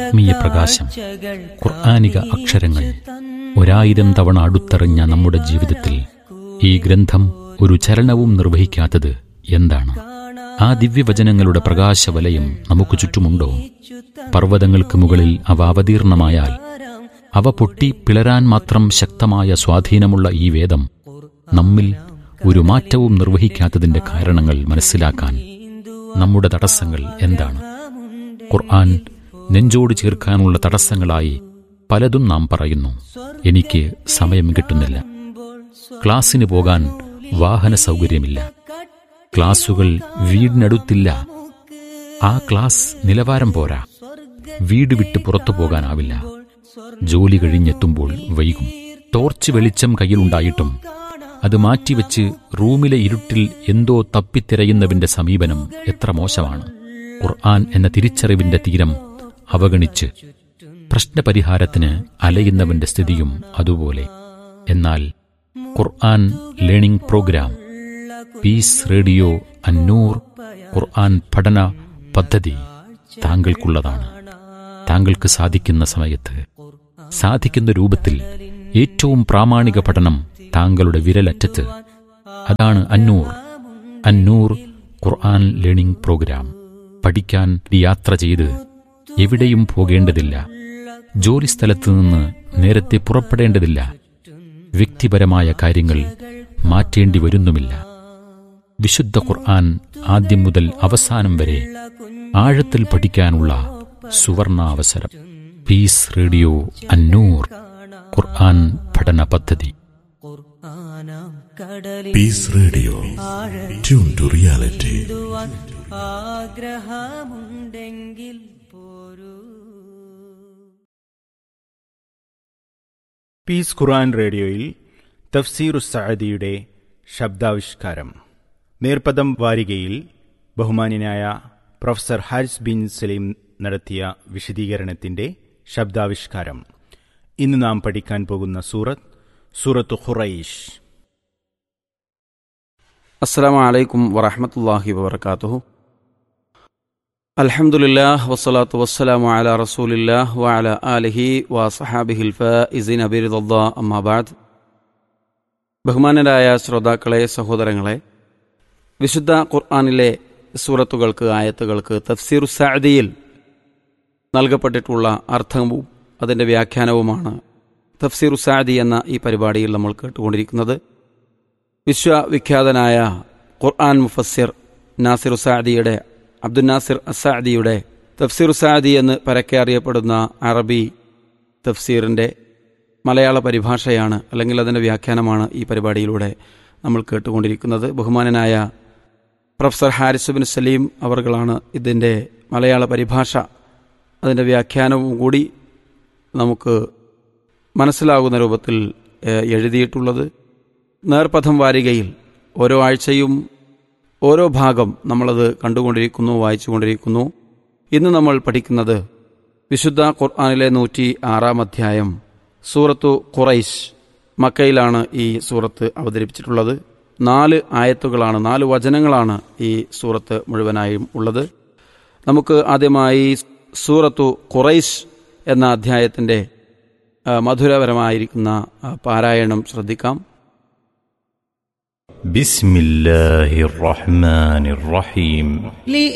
ആത്മീയ പ്രകാശം ഖുർആാനിക അക്ഷരങ്ങൾ ഒരായിരം തവണ അടുത്തെറിഞ്ഞ നമ്മുടെ ജീവിതത്തിൽ ഈ ഗ്രന്ഥം ഒരു ചലനവും നിർവഹിക്കാത്തത് എന്താണ് ആ ദിവ്യവചനങ്ങളുടെ പ്രകാശവലയം നമുക്ക് ചുറ്റുമുണ്ടോ പർവ്വതങ്ങൾക്ക് മുകളിൽ അവ അവതീർണമായാൽ അവ പൊട്ടി പിളരാൻ മാത്രം ശക്തമായ സ്വാധീനമുള്ള ഈ വേദം നമ്മിൽ ഒരു മാറ്റവും നിർവഹിക്കാത്തതിന്റെ കാരണങ്ങൾ മനസ്സിലാക്കാൻ നമ്മുടെ തടസ്സങ്ങൾ എന്താണ് ഖുർആൻ നെഞ്ചോട് ചേർക്കാനുള്ള തടസ്സങ്ങളായി പലതും നാം പറയുന്നു എനിക്ക് സമയം കിട്ടുന്നില്ല ക്ലാസ്സിന് പോകാൻ വാഹന സൗകര്യമില്ല ക്ലാസുകൾ വീടിനടുത്തില്ല ആ ക്ലാസ് നിലവാരം പോരാ വീട് വിട്ട് പുറത്തു പോകാനാവില്ല ജോലി കഴിഞ്ഞെത്തുമ്പോൾ വൈകും ടോർച്ച് വെളിച്ചം കയ്യിലുണ്ടായിട്ടും അത് മാറ്റിവെച്ച് റൂമിലെ ഇരുട്ടിൽ എന്തോ തപ്പിത്തിരയുന്നവന്റെ സമീപനം എത്ര മോശമാണ് ഖുർആൻ എന്ന തിരിച്ചറിവിന്റെ തീരം അവഗണിച്ച് പ്രശ്നപരിഹാരത്തിന് അലയുന്നവന്റെ സ്ഥിതിയും അതുപോലെ എന്നാൽ Quran learning program peace radio Annoor Quran പഠന പദ്ധതി താങ്കൾക്കുള്ളതാണ് താങ്കൾക്ക് സാധിക്കുന്ന സമയത്ത് സാധിക്കുന്ന രൂപത്തിൽ ഏറ്റവും പ്രാമാണിക പഠനം താങ്കളുടെ വിരലറ്റത്ത് അതാണ് അന്നൂർ അന്നൂർ ഖുർആൻ ലേണിംഗ് പ്രോഗ്രാം പഠിക്കാൻ യാത്ര ചെയ്ത് എവിടെയും പോകേണ്ടതില്ല ജോലിസ്ഥലത്ത് നിന്ന് നേരത്തെ പുറപ്പെടേണ്ടതില്ല വ്യക്തിപരമായ കാര്യങ്ങൾ മാറ്റേണ്ടി വരുന്നുമില്ല വിശുദ്ധ ഖുർആൻ ആദ്യം മുതൽ അവസാനം വരെ ആഴത്തിൽ പഠിക്കാനുള്ള സുവർണാവസരം പീസ് റേഡിയോ അന്നൂർ ഖുർആൻ പഠന പദ്ധതി peace radio tune to reality ആഗ്രഹമുണ്ടെങ്കിൽ പോരൂ പീസ് ഖുർആൻ റേഡിയോയിൽ തഫ്സീറു സഅദിയുടെ ശബ്ദാവിഷ്കാരം നേർപ്പദം വാരികയിൽ ബഹുമാന്യനായ പ്രൊഫസർ ഹാരിസ് ബിൻ സലീം നടത്തിയ വിശദീകരണത്തിന്റെ ശബ്ദാവിഷ്കാരം ഇന്ന് നാം പഠിക്കാൻ പോകുന്ന സൂറത്ത് സൂറത്ത് ഖുറൈഷ് അസ്സാം വലൈക്കും വറഹമത്തല്ലാഹി വബർക്കാത്തുഹു അൽഹംദുലില്ലാഹ് വസ്സലാത്തു വസ്സലാമു അല റസൂലില്ലാഹ് വഅല ആലിഹി വസഹാബിഹിൽ ഫൈസിൻ അബിറിദല്ലാ അമ്മാബാദ് ബഹുമാനരായ ശ്രോതാക്കളെ സഹോദരങ്ങളെ വിശുദ്ധ ഖുർആനിലെ സൂറത്തുകൾക്ക് ആയത്തുകൾക്ക് തഫ്സീർ സഅദിയിൽ നൽകപ്പെട്ടിട്ടുള്ള അർത്ഥവും അതിൻ്റെ വ്യാഖ്യാനവുമാണ് തഫ്സീർ സാദി എന്ന ഈ പരിപാടിയിൽ നമ്മൾ കേട്ടുകൊണ്ടിരിക്കുന്നത് വിശ്വവിഖ്യാതനായ ഖുർആൻ മുഫസ്സിർ നാസിർ സാദിയുടെ അബ്ദുൽ നാസിർ അസാദിയുടെ തഫ്സീർ സാദി എന്ന് പരക്കെ അറിയപ്പെടുന്ന അറബി തഫ്സീറിൻ്റെ മലയാള പരിഭാഷയാണ് അല്ലെങ്കിൽ അതിൻ്റെ വ്യാഖ്യാനമാണ് ഈ പരിപാടിയിലൂടെ നമ്മൾ കേട്ടുകൊണ്ടിരിക്കുന്നത് ബഹുമാനനായ പ്രൊഫസർ ഹാരിസ് ബിൻ സലീം അവർകളാണ് ഇതിൻ്റെ മലയാള പരിഭാഷ അതിൻ്റെ വ്യാഖ്യാനവും കൂടി നമുക്ക് മനസ്സിലാകുന്ന രൂപത്തിൽ ഏഹ്, എഴുതിയിട്ടുള്ളത് നേർപഥം വാരികയിൽ ഓരോ ആഴ്ചയും ഓരോ ഭാഗം നമ്മളത് കണ്ടുകൊണ്ടിരിക്കുന്നു വായിച്ചുകൊണ്ടിരിക്കുന്നു ഇന്ന് നമ്മൾ പഠിക്കുന്നത് വിശുദ്ധ ഖുർആാനിലെ നൂറ്റി ആറാം അധ്യായം സൂറത്തു ഖുറൈശ് മക്കയിലാണ് ഈ സൂറത്ത് അവതരിപ്പിച്ചിട്ടുള്ളത് നാല് ആയത്തുകളാണ് നാല് വചനങ്ങളാണ് ഈ സൂറത്ത് മുഴുവനായും ഉള്ളത് നമുക്ക് ആദ്യമായി സൂറത്തു ഖുറൈശ് എന്ന അധ്യായത്തിൻ്റെ ആ, മധുരപരമായിരിക്കുന്ന ആ, പാരായണം ശ്രദ്ധിക്കാം بسم الله الرحمن الرحيم